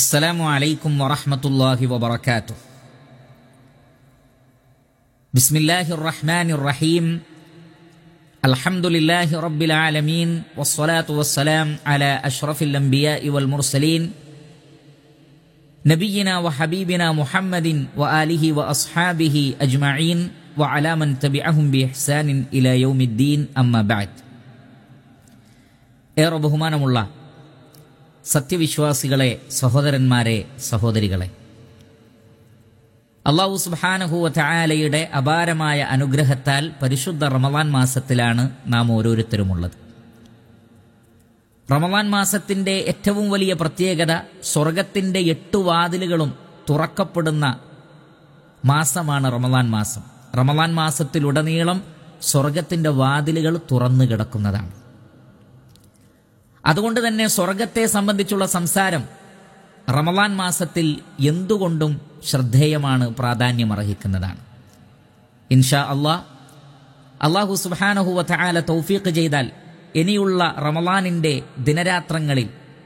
السلام عليكم ورحمة الله وبركاته بسم الله الرحمن الرحيم الحمد لله رب العالمين والصلاة والسلام على أشرف الأنبياء والمرسلين نبينا وحبيبنا محمد وآله وأصحابه أجمعين وعلى من تبعهم بإحسان إلى يوم الدين أما بعد ഏറെ ബഹുമാനമുള്ള സത്യവിശ്വാസികളെ സഹോദരന്മാരെ സഹോദരികളെ അള്ളാഹു സുബാനഹുവ ചായാലയുടെ അപാരമായ അനുഗ്രഹത്താൽ പരിശുദ്ധ റമദാൻ മാസത്തിലാണ് നാം ഓരോരുത്തരുമുള്ളത് റമദാൻ മാസത്തിന്റെ ഏറ്റവും വലിയ പ്രത്യേകത സ്വർഗത്തിന്റെ എട്ടു വാതിലുകളും തുറക്കപ്പെടുന്ന മാസമാണ് റമദാൻ മാസം റമദാൻ മാസത്തിലുടനീളം സ്വർഗത്തിന്റെ വാതിലുകൾ തുറന്നു കിടക്കുന്നതാണ് അതുകൊണ്ട് തന്നെ സ്വർഗത്തെ സംബന്ധിച്ചുള്ള സംസാരം റമലാൻ മാസത്തിൽ എന്തുകൊണ്ടും ശ്രദ്ധേയമാണ് പ്രാധാന്യമർഹിക്കുന്നതാണ് ഇൻഷാ അള്ളാ അള്ളാഹു സുബാനഹുവ തആല തൗഫീഖ് ചെയ്താൽ ഇനിയുള്ള റമലാനിന്റെ ദിനരാത്രങ്ങളിൽ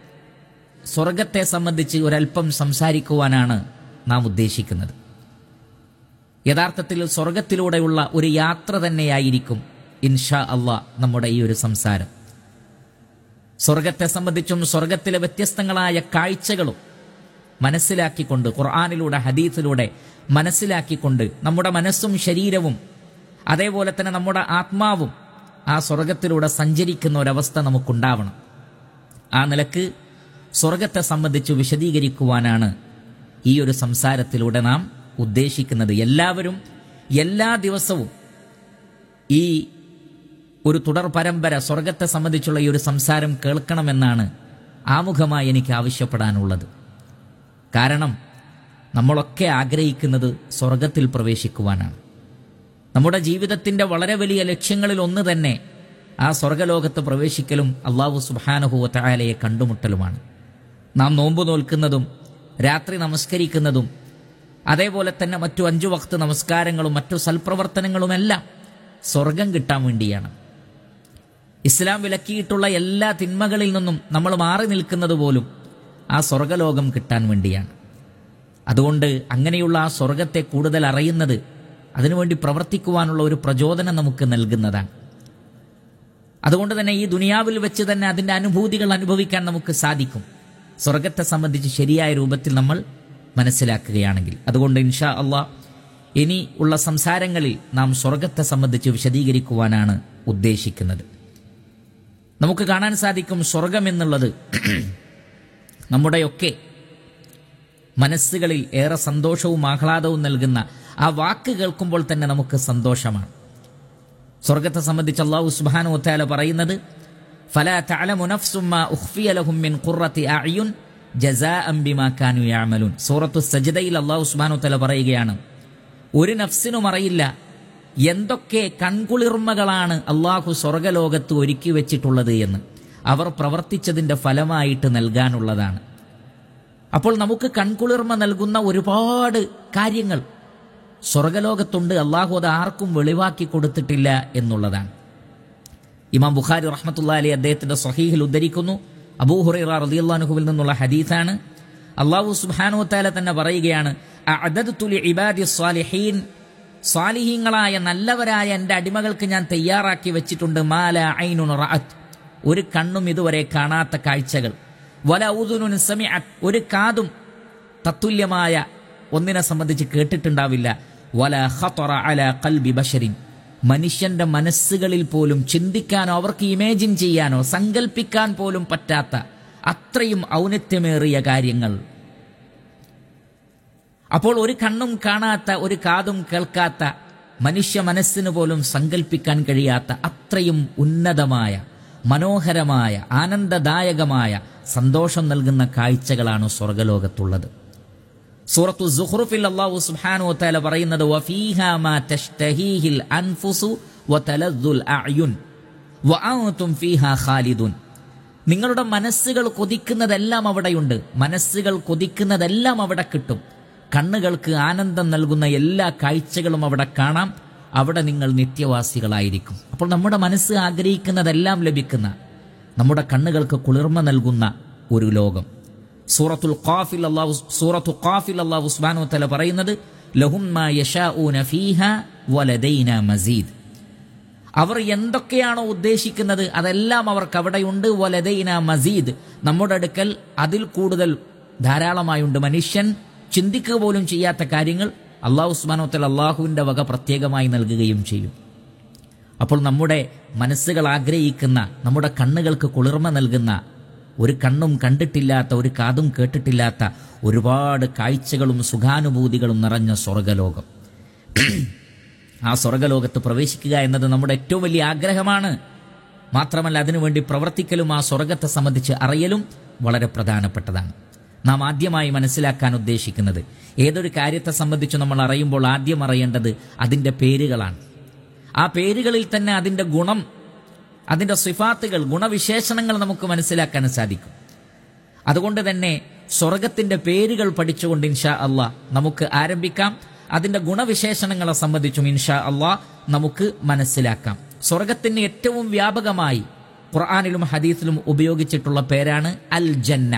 സ്വർഗത്തെ സംബന്ധിച്ച് ഒരല്പം സംസാരിക്കുവാനാണ് നാം ഉദ്ദേശിക്കുന്നത് യഥാർത്ഥത്തിൽ സ്വർഗത്തിലൂടെയുള്ള ഒരു യാത്ര തന്നെയായിരിക്കും ഇൻഷാ അള്ളാ നമ്മുടെ ഈ ഒരു സംസാരം സ്വർഗത്തെ സംബന്ധിച്ചും സ്വർഗത്തിലെ വ്യത്യസ്തങ്ങളായ കാഴ്ചകളും മനസ്സിലാക്കിക്കൊണ്ട് ഖുർആാനിലൂടെ ഹദീസിലൂടെ മനസ്സിലാക്കിക്കൊണ്ട് നമ്മുടെ മനസ്സും ശരീരവും അതേപോലെ തന്നെ നമ്മുടെ ആത്മാവും ആ സ്വർഗത്തിലൂടെ സഞ്ചരിക്കുന്ന ഒരവസ്ഥ നമുക്കുണ്ടാവണം ആ നിലക്ക് സ്വർഗത്തെ സംബന്ധിച്ച് വിശദീകരിക്കുവാനാണ് ഈ ഒരു സംസാരത്തിലൂടെ നാം ഉദ്ദേശിക്കുന്നത് എല്ലാവരും എല്ലാ ദിവസവും ഈ ഒരു തുടർ പരമ്പര സ്വർഗത്തെ സംബന്ധിച്ചുള്ള ഈ ഒരു സംസാരം കേൾക്കണമെന്നാണ് ആമുഖമായി എനിക്ക് ആവശ്യപ്പെടാനുള്ളത് കാരണം നമ്മളൊക്കെ ആഗ്രഹിക്കുന്നത് സ്വർഗത്തിൽ പ്രവേശിക്കുവാനാണ് നമ്മുടെ ജീവിതത്തിന്റെ വളരെ വലിയ ലക്ഷ്യങ്ങളിൽ ഒന്ന് തന്നെ ആ സ്വർഗലോകത്ത് പ്രവേശിക്കലും അള്ളാഹു സുബാനഹുവ തയാലയെ കണ്ടുമുട്ടലുമാണ് നാം നോമ്പ് നോൽക്കുന്നതും രാത്രി നമസ്കരിക്കുന്നതും അതേപോലെ തന്നെ മറ്റു അഞ്ചു വക്ത് നമസ്കാരങ്ങളും മറ്റു സൽപ്രവർത്തനങ്ങളുമെല്ലാം സ്വർഗം കിട്ടാൻ വേണ്ടിയാണ് ഇസ്ലാം വിലക്കിയിട്ടുള്ള എല്ലാ തിന്മകളിൽ നിന്നും നമ്മൾ മാറി നിൽക്കുന്നത് പോലും ആ സ്വർഗലോകം കിട്ടാൻ വേണ്ടിയാണ് അതുകൊണ്ട് അങ്ങനെയുള്ള ആ സ്വർഗത്തെ കൂടുതൽ അറിയുന്നത് അതിനുവേണ്ടി പ്രവർത്തിക്കുവാനുള്ള ഒരു പ്രചോദനം നമുക്ക് നൽകുന്നതാണ് അതുകൊണ്ട് തന്നെ ഈ ദുനിയാവിൽ വെച്ച് തന്നെ അതിൻ്റെ അനുഭൂതികൾ അനുഭവിക്കാൻ നമുക്ക് സാധിക്കും സ്വർഗത്തെ സംബന്ധിച്ച് ശരിയായ രൂപത്തിൽ നമ്മൾ മനസ്സിലാക്കുകയാണെങ്കിൽ അതുകൊണ്ട് ഇൻഷാ അള്ളാ ഇനി ഉള്ള സംസാരങ്ങളിൽ നാം സ്വർഗത്തെ സംബന്ധിച്ച് വിശദീകരിക്കുവാനാണ് ഉദ്ദേശിക്കുന്നത് നമുക്ക് കാണാൻ സാധിക്കും സ്വർഗം എന്നുള്ളത് നമ്മുടെയൊക്കെ മനസ്സുകളിൽ ഏറെ സന്തോഷവും ആഹ്ലാദവും നൽകുന്ന ആ വാക്ക് കേൾക്കുമ്പോൾ തന്നെ നമുക്ക് സന്തോഷമാണ് സ്വർഗത്തെ സംബന്ധിച്ച് അള്ളാഹു സുബാനു ഒത്താല പറയുന്നത് ഫലാ തഅലമു നഫ്സും മാ ഉഖ്ഫിയ ലഹും മിൻ ഖുർറത്തി അഅ്യുൻ ജസാഅൻ ബിമാ കാനു യഅമലൂൻ സൂറത്തു സജ്ദയിൽ അള്ളാഹു സുബ്ഹാനഹു വതആല പറയുകയാണ് ഒരു നഫ്സിനും അറിയില്ല എന്തൊക്കെ കൺകുളിർമകളാണ് അള്ളാഹു സ്വർഗലോകത്ത് ഒരുക്കി വെച്ചിട്ടുള്ളത് എന്ന് അവർ പ്രവർത്തിച്ചതിന്റെ ഫലമായിട്ട് നൽകാനുള്ളതാണ് അപ്പോൾ നമുക്ക് കൺകുളിർമ നൽകുന്ന ഒരുപാട് കാര്യങ്ങൾ സ്വർഗലോകത്തുണ്ട് അള്ളാഹു അത് ആർക്കും വെളിവാക്കി കൊടുത്തിട്ടില്ല എന്നുള്ളതാണ് ഇമാം ബുഖാരി റഹ്മത്തുള്ള അലി അദ്ദേഹത്തിന്റെ സഹീഹിൽ ഉദ്ധരിക്കുന്നു അബൂഹുറൈറ റളിയല്ലാഹുവിൽ നിന്നുള്ള ഹദീസാണ് അള്ളാഹു സുബ്ഹാനഹു വതആല തന്നെ പറയുകയാണ് അഅദദ്തു ലിഇബാദി സ്വാലിഹീൻ സ്വാലിഹീങ്ങളായ നല്ലവരായ എൻ്റെ അടിമകൾക്ക് ഞാൻ തയ്യാറാക്കി വെച്ചിട്ടുണ്ട് മാല ഐനുൻ റഅത്ത് ഒരു കണ്ണും ഇതുവരെ കാണാത്ത കാഴ്ചകൾ വല ഊതുനുൻ സമിഅത്ത് ഒരു കാതും തത്തുല്യമായ ഒന്നിനെ സംബന്ധിച്ച് കേട്ടിട്ടുണ്ടാവില്ല വല ഖത്തറ അല ഖൽബി ബഷരിൻ മനുഷ്യന്റെ മനസ്സുകളിൽ പോലും ചിന്തിക്കാനോ അവർക്ക് ഇമേജിൻ ചെയ്യാനോ സങ്കല്പിക്കാൻ പോലും പറ്റാത്ത അത്രയും ഔന്നത്യമേറിയ കാര്യങ്ങൾ അപ്പോൾ ഒരു കണ്ണും കാണാത്ത ഒരു കാതും കേൾക്കാത്ത മനുഷ്യ മനസ്സിന് പോലും സങ്കല്പിക്കാൻ കഴിയാത്ത അത്രയും ഉന്നതമായ മനോഹരമായ ആനന്ദദായകമായ സന്തോഷം നൽകുന്ന കാഴ്ചകളാണ് സ്വർഗലോകത്തുള്ളത് സൂറത്തു സുഹ്റുഫിൽ അല്ലാഹു സുബ്ഹാനഹു വതആല പറയുന്നത് വഫീഹാ മാ തഷ്തഹീഹിൽ അൻഫുസു വതലദ്ദുൽ അഅ്യുൻ വഅൻതും ഫീഹാ ഖാലിദുൻ നിങ്ങളുടെ മനസ്സുകൾ കൊതിക്കുന്നതെല്ലാം അവിടെയുണ്ട് മനസ്സുകൾ കൊതിക്കുന്നതെല്ലാം അവിടെ കിട്ടും കണ്ണുകൾക്ക് ആനന്ദം നൽകുന്ന എല്ലാ കാഴ്ചകളും അവിടെ കാണാം അവിടെ നിങ്ങൾ നിത്യവാസികളായിരിക്കും അപ്പോൾ നമ്മുടെ മനസ്സ് ആഗ്രഹിക്കുന്നതെല്ലാം ലഭിക്കുന്ന നമ്മുടെ കണ്ണുകൾക്ക് കുളിർമ നൽകുന്ന ഒരു ലോകം സൂറത്തുൽ ഖാഫിൽ അല്ലാഹു സൂറത്തു ഖാഫിൽ അല്ലാഹു സുബ്ഹാനഹു വതആല പറയുന്നത് ലഹും മാ യശാഊന ഫീഹ വലദൈന മസീദ് അവർ എന്തൊക്കെയാണോ ഉദ്ദേശിക്കുന്നത് അതെല്ലാം അവർക്ക് അവിടെയുണ്ട് വലദൈന മസീദ് നമ്മുടെ അടുക്കൽ അതിൽ കൂടുതൽ ധാരാളമായുണ്ട് മനുഷ്യൻ ചിന്തിക്കുക പോലും ചെയ്യാത്ത കാര്യങ്ങൾ അള്ളാഹു ഉസ്മാനോത്തൽ അള്ളാഹുവിൻ്റെ വക പ്രത്യേകമായി നൽകുകയും ചെയ്യും അപ്പോൾ നമ്മുടെ മനസ്സുകൾ ആഗ്രഹിക്കുന്ന നമ്മുടെ കണ്ണുകൾക്ക് കുളിർമ നൽകുന്ന ഒരു കണ്ണും കണ്ടിട്ടില്ലാത്ത ഒരു കാതും കേട്ടിട്ടില്ലാത്ത ഒരുപാട് കാഴ്ചകളും സുഖാനുഭൂതികളും നിറഞ്ഞ സ്വർഗലോകം ആ സ്വർഗലോകത്ത് പ്രവേശിക്കുക എന്നത് നമ്മുടെ ഏറ്റവും വലിയ ആഗ്രഹമാണ് മാത്രമല്ല അതിനുവേണ്ടി പ്രവർത്തിക്കലും ആ സ്വർഗത്തെ സംബന്ധിച്ച് അറിയലും വളരെ പ്രധാനപ്പെട്ടതാണ് നാം ആദ്യമായി മനസ്സിലാക്കാൻ ഉദ്ദേശിക്കുന്നത് ഏതൊരു കാര്യത്തെ സംബന്ധിച്ച് നമ്മൾ അറിയുമ്പോൾ ആദ്യം അറിയേണ്ടത് അതിൻ്റെ പേരുകളാണ് ആ പേരുകളിൽ തന്നെ അതിൻ്റെ ഗുണം അതിൻ്റെ സിഫാത്തുകൾ ഗുണവിശേഷണങ്ങൾ നമുക്ക് മനസ്സിലാക്കാൻ സാധിക്കും അതുകൊണ്ട് തന്നെ സ്വർഗത്തിന്റെ പേരുകൾ പഠിച്ചുകൊണ്ട് ഇൻഷാ അള്ളാഹ് നമുക്ക് ആരംഭിക്കാം അതിന്റെ ഗുണവിശേഷണങ്ങളെ സംബന്ധിച്ചും ഇൻഷാ അള്ളാഹ് നമുക്ക് മനസ്സിലാക്കാം സ്വർഗത്തിന് ഏറ്റവും വ്യാപകമായി ഖുർആാനിലും ഹദീസിലും ഉപയോഗിച്ചിട്ടുള്ള പേരാണ് അൽ ജന്ന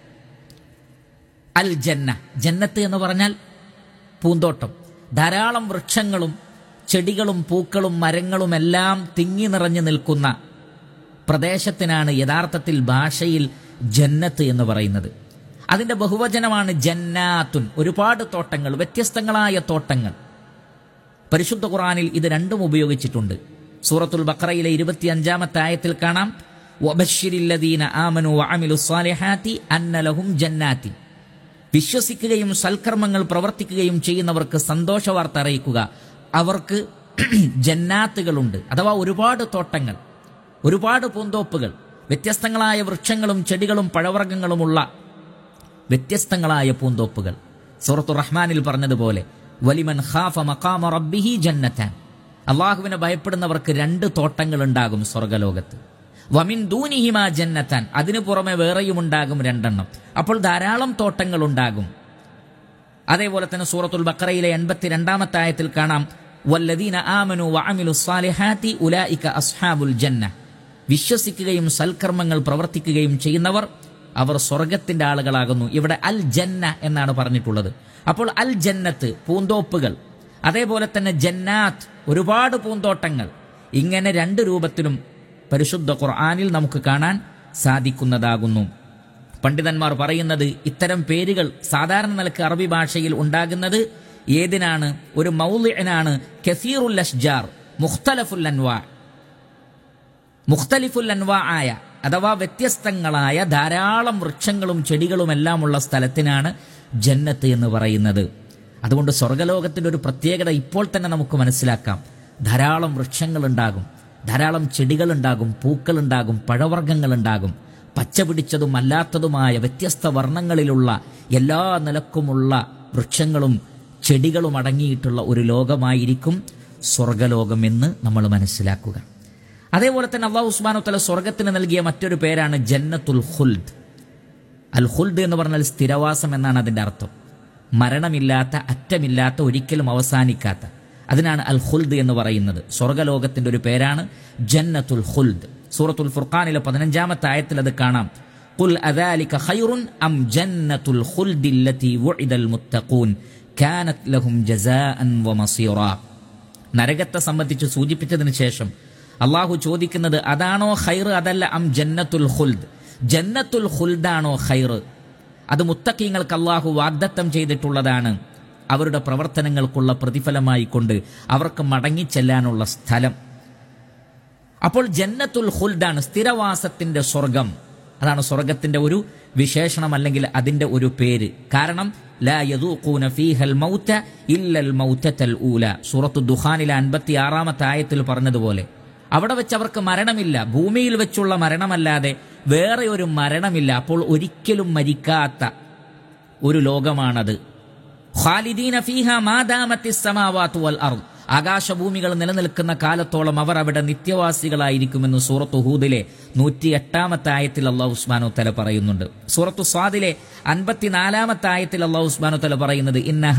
അൽ ജന്ന ജന്നത്ത് എന്ന് പറഞ്ഞാൽ പൂന്തോട്ടം ധാരാളം വൃക്ഷങ്ങളും ചെടികളും പൂക്കളും മരങ്ങളും എല്ലാം തിങ്ങി നിറഞ്ഞു നിൽക്കുന്ന പ്രദേശത്തിനാണ് യഥാർത്ഥത്തിൽ ഭാഷയിൽ ജന്നത്ത് എന്ന് പറയുന്നത് അതിന്റെ ബഹുവചനമാണ് ജന്നാത്തുൻ ഒരുപാട് തോട്ടങ്ങൾ വ്യത്യസ്തങ്ങളായ തോട്ടങ്ങൾ പരിശുദ്ധ ഖുറാനിൽ ഇത് രണ്ടും ഉപയോഗിച്ചിട്ടുണ്ട് സൂറത്തുൽ ബഖറയിലെ ഇരുപത്തിയഞ്ചാമത്തെ ആയത്തിൽ കാണാം വബശ്ശിരില്ലദീന ആമനു വഅമിലു സ്വാലിഹാത്തി അന്ന ലഹും ജന്നാത്തി വിശ്വസിക്കുകയും സൽക്കർമ്മങ്ങൾ പ്രവർത്തിക്കുകയും ചെയ്യുന്നവർക്ക് സന്തോഷ വാർത്ത അറിയിക്കുക അവർക്ക് ജന്നാത്തുകളുണ്ട് അഥവാ ഒരുപാട് തോട്ടങ്ങൾ ഒരുപാട് പൂന്തോപ്പുകൾ വ്യത്യസ്തങ്ങളായ വൃക്ഷങ്ങളും ചെടികളും പഴവർഗ്ഗങ്ങളുമുള്ള വ്യത്യസ്തങ്ങളായ പൂന്തോപ്പുകൾ സൂറത്തു റഹ്മാനിൽ പറഞ്ഞതുപോലെ വലിമൻ ഖാഫ മഖാമ റബ്ബിഹി ജന്നത്താൻ അള്ളാഹുവിനെ ഭയപ്പെടുന്നവർക്ക് രണ്ട് തോട്ടങ്ങൾ ഉണ്ടാകും സ്വർഗലോകത്ത് വമിൻ ദൂനിഹിമ ജന്നത്താൻ അതിനു പുറമെ വേറെയും ഉണ്ടാകും രണ്ടെണ്ണം അപ്പോൾ ധാരാളം തോട്ടങ്ങൾ ഉണ്ടാകും അതേപോലെ തന്നെ സൂറത്തുൽ ബക്കറയിലെ എൺപത്തിരണ്ടാമത്തെ ആയത്തിൽ കാണാം വല്ലദീന ആമനു വഅമിലു സ്വാലിഹാത്തി ഉലായിക അസ്ഹാബുൽ ജന്ന വിശ്വസിക്കുകയും സൽക്കർമ്മങ്ങൾ പ്രവർത്തിക്കുകയും ചെയ്യുന്നവർ അവർ സ്വർഗത്തിന്റെ ആളുകളാകുന്നു ഇവിടെ അൽ ജന്ന എന്നാണ് പറഞ്ഞിട്ടുള്ളത് അപ്പോൾ അൽ ജന്നത്ത് പൂന്തോപ്പുകൾ അതേപോലെ തന്നെ ജന്നാത്ത് ഒരുപാട് പൂന്തോട്ടങ്ങൾ ഇങ്ങനെ രണ്ട് രൂപത്തിലും പരിശുദ്ധ ഖുർആാനിൽ നമുക്ക് കാണാൻ സാധിക്കുന്നതാകുന്നു പണ്ഡിതന്മാർ പറയുന്നത് ഇത്തരം പേരുകൾ സാധാരണ നിലക്ക് അറബി ഭാഷയിൽ ഉണ്ടാകുന്നത് ഏതിനാണ് ഒരു മൗലിനാണ് കസീറുൽ അഷ്ജാർ മുഖ്തലഫുൽ അൻവാ മുഖ്തലിഫുൽ അൻവാ ആയ അഥവാ വ്യത്യസ്തങ്ങളായ ധാരാളം വൃക്ഷങ്ങളും ചെടികളും എല്ലാം ഉള്ള സ്ഥലത്തിനാണ് ജന്നത്ത് എന്ന് പറയുന്നത് അതുകൊണ്ട് സ്വർഗലോകത്തിന്റെ ഒരു പ്രത്യേകത ഇപ്പോൾ തന്നെ നമുക്ക് മനസ്സിലാക്കാം ധാരാളം വൃക്ഷങ്ങളുണ്ടാകും ധാരാളം ചെടികളുണ്ടാകും പൂക്കളുണ്ടാകും പഴവർഗ്ഗങ്ങളുണ്ടാകും പച്ച പിടിച്ചതും അല്ലാത്തതുമായ വ്യത്യസ്ത വർണ്ണങ്ങളിലുള്ള എല്ലാ നിലക്കുമുള്ള വൃക്ഷങ്ങളും ചെടികളും അടങ്ങിയിട്ടുള്ള ഒരു ലോകമായിരിക്കും സ്വർഗലോകം എന്ന് നമ്മൾ മനസ്സിലാക്കുക അതേപോലെ തന്നെ അള്ളാഹു ഉസ്മാനു തല സ്വർഗത്തിന് നൽകിയ മറ്റൊരു പേരാണ് ജന്നത്തുൽ ഖുൽദ് അൽ ഖുൽദ് എന്ന് പറഞ്ഞാൽ സ്ഥിരവാസം എന്നാണ് അതിന്റെ അർത്ഥം മരണമില്ലാത്ത അറ്റമില്ലാത്ത ഒരിക്കലും അവസാനിക്കാത്ത അതിനാണ് അൽ ഖുൽദ് എന്ന് പറയുന്നത് സ്വർഗലോകത്തിന്റെ ഒരു പേരാണ് ജന്നത്തുൽ ഖുൽദ് സൂറത്തുൽ ഫുർഖാനിലെ പതിനഞ്ചാമത്തെ ആയത്തിൽ അത് കാണാം قل أذلك خير أم جنة الخلد التي وعد المتقون كانت لهم جزاء ومصيرا നരകത്തെ സംബന്ധിച്ച് സൂചിപ്പിച്ചതിന് ശേഷം അള്ളാഹു ചോദിക്കുന്നത് അതാണോ ഖൈർ അതല്ല അം ജന്നത്തുൽ ഖുൽദ് ജന്നത്തുൽ ഖുൽദാണോ ഖൈർ അത് മുത്തക്കീങ്ങൾക്ക് അള്ളാഹു വാഗ്ദത്തം ചെയ്തിട്ടുള്ളതാണ് അവരുടെ പ്രവർത്തനങ്ങൾക്കുള്ള പ്രതിഫലമായി കൊണ്ട് അവർക്ക് മടങ്ങിച്ചെല്ലാനുള്ള സ്ഥലം അപ്പോൾ ജന്നത്തുൽ ഖുൽദാണ് സ്ഥിരവാസത്തിന്റെ സ്വർഗം അതാണ് സ്വർഗത്തിന്റെ ഒരു വിശേഷണം അല്ലെങ്കിൽ അതിന്റെ ഒരു പേര് കാരണം ലാ യദൂഖൂന ഫീഹൽ മൗത ഇല്ലൽ മൗതത്തൽ ഊല സൂറത്തു ദുഖാനിലെ അൻപത്തി ആറാമത്തെ ആയത്തിൽ പറഞ്ഞതുപോലെ അവിടെ വെച്ച് അവർക്ക് മരണമില്ല ഭൂമിയിൽ വെച്ചുള്ള മരണമല്ലാതെ വേറെ ഒരു മരണമില്ല അപ്പോൾ ഒരിക്കലും മരിക്കാത്ത ഒരു ലോകമാണത് ഖാലിദീന ഫീഹ മാദാമത്തി സമാവാത്തു വൽ അർദ് ആകാശഭൂമികൾ നിലനിൽക്കുന്ന കാലത്തോളം അവർ അവിടെ നിത്യവാസികളായിരിക്കുമെന്ന് സൂറത്തു ഹൂദിലെ നൂറ്റി എട്ടാമത്തെ ആയത്തിൽ അള്ളാഹു ഉസ്മാനു തല പറയുന്നുണ്ട് സൂറത്തു സ്വാദിലെ അൻപത്തിനാലാമത്തെ ആയത്തിൽ അള്ളാഹു ഉസ്മാനു തല പറയുന്നത്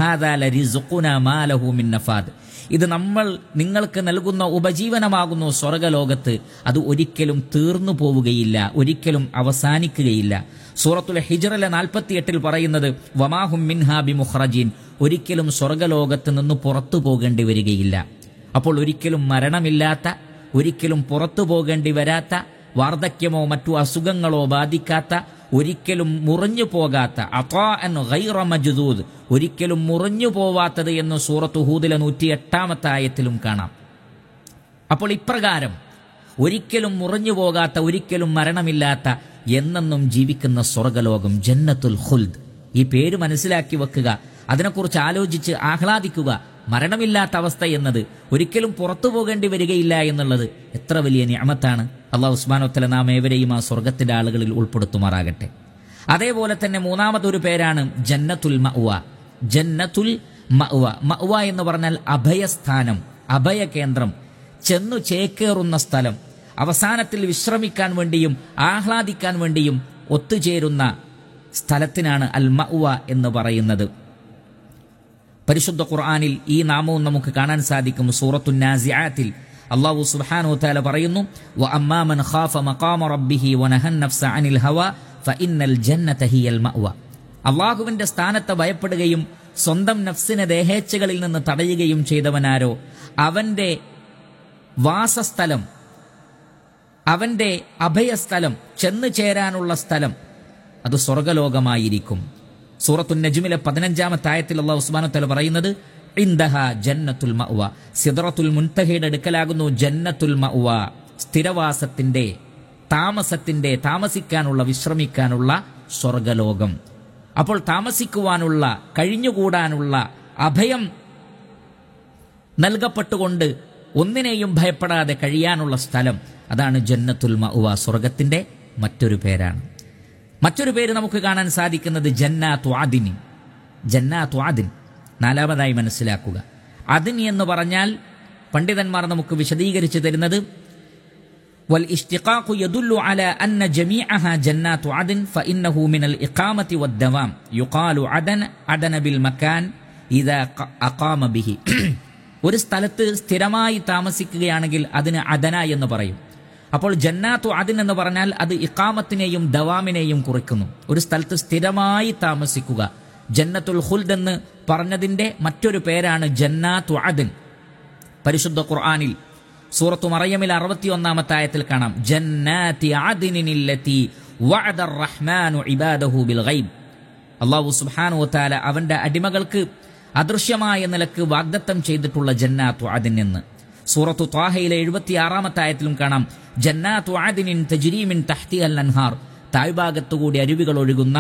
നഫാദ് ഇത് നമ്മൾ നിങ്ങൾക്ക് നൽകുന്ന ഉപജീവനമാകുന്നു സ്വർഗലോകത്ത് അത് ഒരിക്കലും തീർന്നു പോവുകയില്ല ഒരിക്കലും അവസാനിക്കുകയില്ല സൂറത്തുൽ ഹിജറിലെ നാൽപ്പത്തിയെട്ടിൽ പറയുന്നത് വമാഹും മിൻഹാ ബി മുഹ്റജീൻ ഒരിക്കലും സ്വർഗലോകത്ത് നിന്ന് പുറത്തു പോകേണ്ടി വരികയില്ല അപ്പോൾ ഒരിക്കലും മരണമില്ലാത്ത ഒരിക്കലും പുറത്തു പോകേണ്ടി വരാത്ത വാർദ്ധക്യമോ മറ്റു അസുഖങ്ങളോ ബാധിക്കാത്ത ഒരിക്കലും മുറിഞ്ഞു പോകാത്ത അതാ എൻ ഗൈറ മജ്ദൂദ് ഒരിക്കലും മുറിഞ്ഞു പോവാത്തത് എന്ന് സൂറത്ത് ഹൂദിലെ നൂറ്റി എട്ടാമത്തെ ആയത്തിലും കാണാം അപ്പോൾ ഇപ്രകാരം ഒരിക്കലും മുറിഞ്ഞു പോകാത്ത ഒരിക്കലും മരണമില്ലാത്ത എന്നെന്നും ജീവിക്കുന്ന സ്വർഗലോകം ജന്നത്തുൽ ഖുൽദ് ഈ പേര് മനസ്സിലാക്കി വെക്കുക അതിനെക്കുറിച്ച് ആലോചിച്ച് ആഹ്ലാദിക്കുക മരണമില്ലാത്ത അവസ്ഥ എന്നത് ഒരിക്കലും പുറത്തു പോകേണ്ടി വരികയില്ല എന്നുള്ളത് എത്ര വലിയ ഞാമത്താണ് അള്ളാഹു ഉസ്മാനോത്തല നാം ഏവരെയും ആ സ്വർഗത്തിന്റെ ആളുകളിൽ ഉൾപ്പെടുത്തുമാറാകട്ടെ അതേപോലെ തന്നെ മൂന്നാമതൊരു പേരാണ് ജന്നത്തുൽ മഅ്വ ജന്നത്തുൽ മഅ്വ മഅ്വ എന്ന് പറഞ്ഞാൽ അഭയസ്ഥാനം അഭയകേന്ദ്രം ചെന്നു ചേക്കേറുന്ന സ്ഥലം അവസാനത്തിൽ വിശ്രമിക്കാൻ വേണ്ടിയും ആഹ്ലാദിക്കാൻ വേണ്ടിയും ഒത്തുചേരുന്ന സ്ഥലത്തിനാണ് അൽ മഅ്വ എന്ന് പറയുന്നത് പരിശുദ്ധ ഖുർആനിൽ ഈ നാമവും നമുക്ക് കാണാൻ സാധിക്കും സൂറത്തു നാസിയാത്തിൽ അള്ളാഹു സുബ്ഹാനഹു വതആല പറയുന്നു വ അമ്മാമൻ ഖാഫ മഖാമ റബ്ബിഹി വനഹൻ നഫ്സ അനിൽ ഹവ ഫഇന്നൽ ജന്നത ഹിയൽ മഅ്വ അള്ളാഹുവിന്റെ സ്ഥാനത്തെ ഭയപ്പെടുകയും സ്വന്തം നഫ്സിനെ ദേഹേച്ഛകളിൽ നിന്ന് തടയുകയും ചെയ്തവനാരോ അവന്റെ വാസസ്ഥലം അവന്റെ അഭയസ്ഥലം ചെന്നു ചേരാനുള്ള സ്ഥലം അത് സ്വർഗലോകമായിരിക്കും സൂറത്തു നജ്മിലെ പതിനഞ്ചാമത്തെ ആയത്തിൽ അള്ളാഹു ഉസ്മാനു തല പറയുന്നത് ഇൻദഹ ജന്നത്തുൽ മഅ്വ സിദ്റത്തുൽ മുൻതഹയുടെ അടുക്കലാകുന്നു ജന്നത്തുൽ മഅ്വ സ്ഥിരവാസത്തിന്റെ താമസത്തിന്റെ താമസിക്കാനുള്ള വിശ്രമിക്കാനുള്ള സ്വർഗലോകം അപ്പോൾ താമസിക്കുവാനുള്ള കഴിഞ്ഞുകൂടാനുള്ള അഭയം നൽകപ്പെട്ടുകൊണ്ട് ഒന്നിനെയും ഭയപ്പെടാതെ കഴിയാനുള്ള സ്ഥലം അതാണ് ജന്നത്തുൽ മഅ്വ സ്വർഗത്തിന്റെ മറ്റൊരു പേരാണ് മറ്റൊരു പേര് നമുക്ക് കാണാൻ സാധിക്കുന്നത് ജന്നാത്തു ആദിനി ജന്നാത്തു ആദിൻ നാലാമതായി മനസ്സിലാക്കുക അതിൻ എന്ന് പറഞ്ഞാൽ പണ്ഡിതന്മാർ നമുക്ക് വിശദീകരിച്ചു തരുന്നത് والاشتقاق يدل على أن جميعها جنات عدن فإنه من الإقامة والدوام يقال عدن عدن بالمكان إذا أقام به ഒരു സ്ഥലത്ത് സ്ഥിരമായി താമസിക്കുകയാണെങ്കിൽ അതിന് അദന എന്ന് പറയും അപ്പോൾ ജന്നാത്തു അതിൻ എന്ന് പറഞ്ഞാൽ അത് ഇക്കാമത്തിനെയും ദവാമിനെയും കുറിക്കുന്നു ഒരു സ്ഥലത്ത് സ്ഥിരമായി താമസിക്കുക ജന്നത്തുൽ ഹുൽദ് എന്ന് പറഞ്ഞതിന്റെ മറ്റൊരു പേരാണ് ജന്നാത്തു അതിൻ പരിശുദ്ധ ഖുർആാനിൽ സൂറത്തു മറിയമിൽ അറുപത്തിയൊന്നാമത്തെ ആയത്തിൽ കാണാം ജന്നാത്തി ആദിനില്ലത്തി വഅദ റഹ്മാനു ഇബാദഹു ബിൽ ഗൈബ് അല്ലാഹു സുബ്ഹാനഹു വതആല അവന്റെ അടിമകൾക്ക് അദൃശ്യമായ നിലക്ക് വാഗ്ദത്തം ചെയ്തിട്ടുള്ള ജന്നാത്തു ആദിൻ എന്ന് സൂറത്തു ത്വാഹയിലെ എഴുപത്തിയാറാമത്തെ ആയത്തിലും കാണാം ജന്നാത്തു ആദിനിൻ തജ്രീമിൻ തഹ്തി അൽ അൻഹാർ താഴ്ഭാഗത്തുകൂടി അരുവികൾ ഒഴുകുന്ന